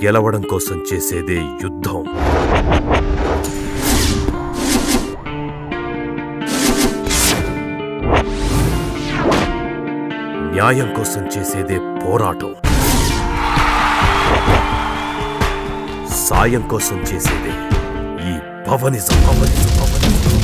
గెలవడం కోసం చేసేదే యుద్ధం న్యాయం కోసం చేసేదే పోరాటం సాయం కోసం చేసేదే ఈ పవనిజం పవనిజం పవనిజం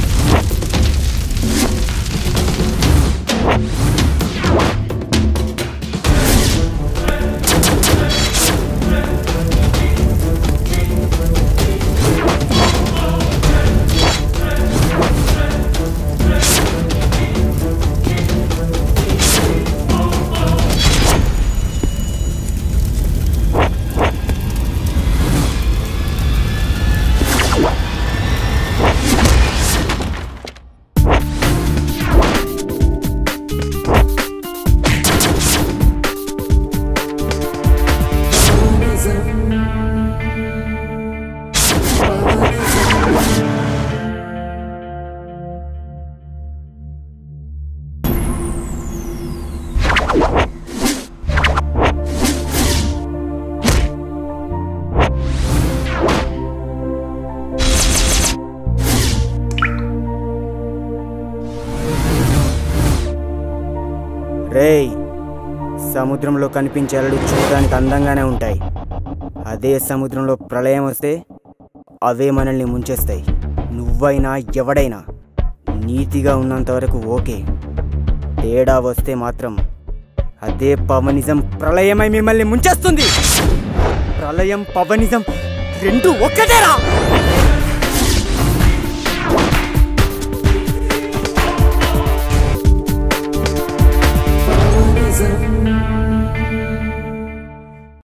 రేయ్ సముద్రంలో కనిపించే అలలు చూడడానికి అందంగానే ఉంటాయి అదే సముద్రంలో ప్రళయం వస్తే అవే మనల్ని ముంచేస్తాయి నువ్వైనా ఎవడైనా నీతిగా ఉన్నంత వరకు ఓకే తేడా వస్తే మాత్రం అదే పవనిజం ప్రళయమై మిమ్మల్ని ముంచేస్తుంది ప్రళయం పవనిజం రెండు ఒక్కటేరా